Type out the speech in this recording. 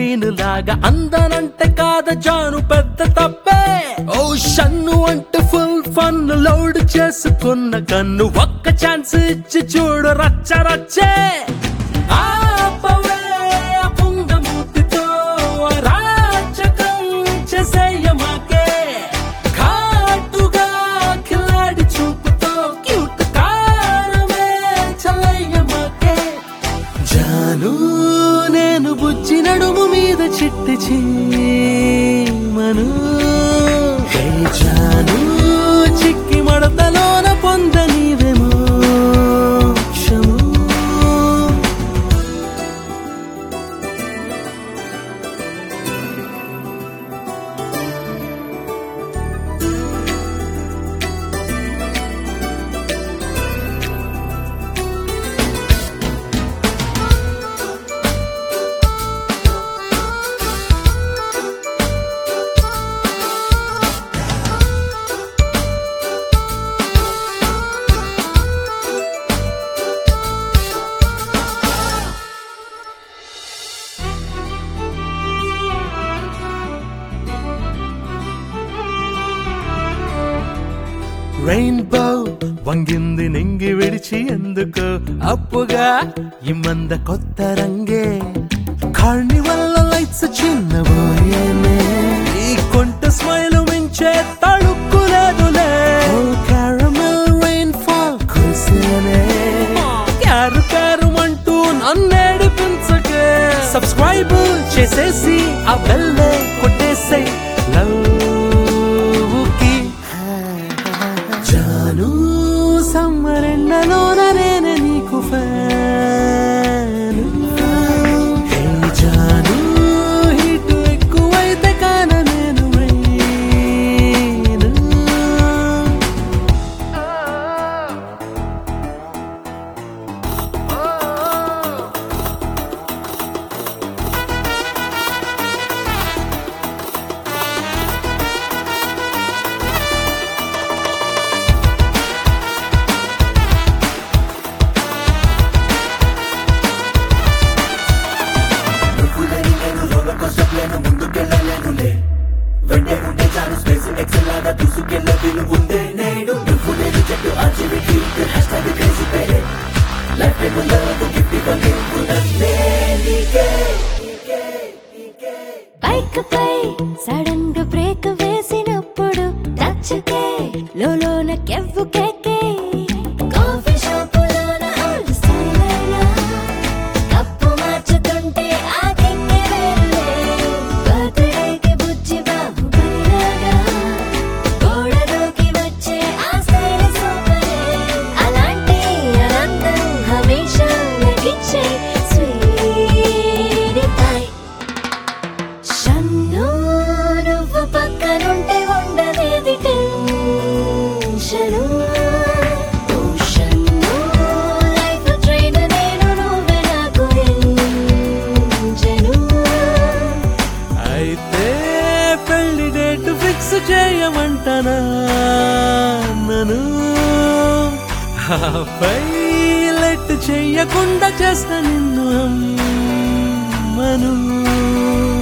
scene లాగా అందనంటే కాద జాను పెద్ద తప్పే ఓ షన్ను అంటే ఫుల్ ఫన్ లోడ్ చేసుకున్న కన్ను ఒక్క ఛాన్స్ ఇచ్చి చూడు రచ్చ రచ్చే ఆపవే ఆ పుంగమూతితో అరాచకం చేసేయమాకే ఘాటుగా కిలాడి చూపుతో క్యూట్ కారమే చల్లయ్యమాకే జాను నేను బుజ్జి నడుము మీద చిట్టి చీమను హే జాను చిక్కి మడతలోన పొంద నీవేమో క్షము రెయిన్బో వంగింది నింగి విడిచి ఎందుకు అప్పుగా ఇమ్మంద కొత్త రంగే కార్నివల్ లైట్స్ చిన్నబోయేనే ఈ కొంట స్మైల్ మించే తడుక్కు లేదులే క్యారమెల్ రెయిన్ ఫాల్ కురిసేనే క్యారు క్యారు అంటూ నన్నేడిపించకే సబ్స్క్రైబ్ చేసేసి ఆ బెల్లే కొట్టేసే లవ్కి జాను సమ్మరెండలోన నేనే నీకు ఫ్యాను హే జాను హీటు ఎక్కువైతే కాన నేను రైను నువ్వులేని నేను రోలర్ కోస్టర్ ప్లేను ముందుకెళ్ళలేనులే వెంటే ఉంటే చాలు స్పేస్ ఎక్సెల్ లాగా దూసుకెళ్ళే వీలు ఉందే నేడు నువ్వు లేని చెట్టు ఆర్జీవిటీ హ్యాష్ ట్యాగ్ క్రేజీ పేరే లైఫ్ టైం లవ్ గిఫ్ట్ ఇవ్వలే ఉన్నదే నీకే నీకే నీకే బైక్ పై సడన్ గా బ్రేక్ వేసినప్పుడు టచ్కే లోలోన కెవ్వు కేకే కాఫీ షాపులోన ఓల్డ్ స్టైల్ అయినా కప్పు మార్చుతుంటే ఆ కిక్కే వేరులే బర్త్డేకి బుజ్జి బాబు బలిలాగా గోడలోకి వచ్చే ఆ స్టైల్ సూపరే అలాంటి ఆనందం హమేషా లగిచ్చే స్వీట్ పై షన్ను నువ్వు పక్కనుంటే ఉండలేది టెన్షను ఓ షన్ను లైఫ్ ట్రైన్ నేను నువ్వే నాకు ఎంజను అయితే పెళ్లి డేట్ ఫిక్స్ చేయమంటనా నన్ను ఆపై లెట్ చెయ్యకుండా చేస్తా నిన్ను అమ్మను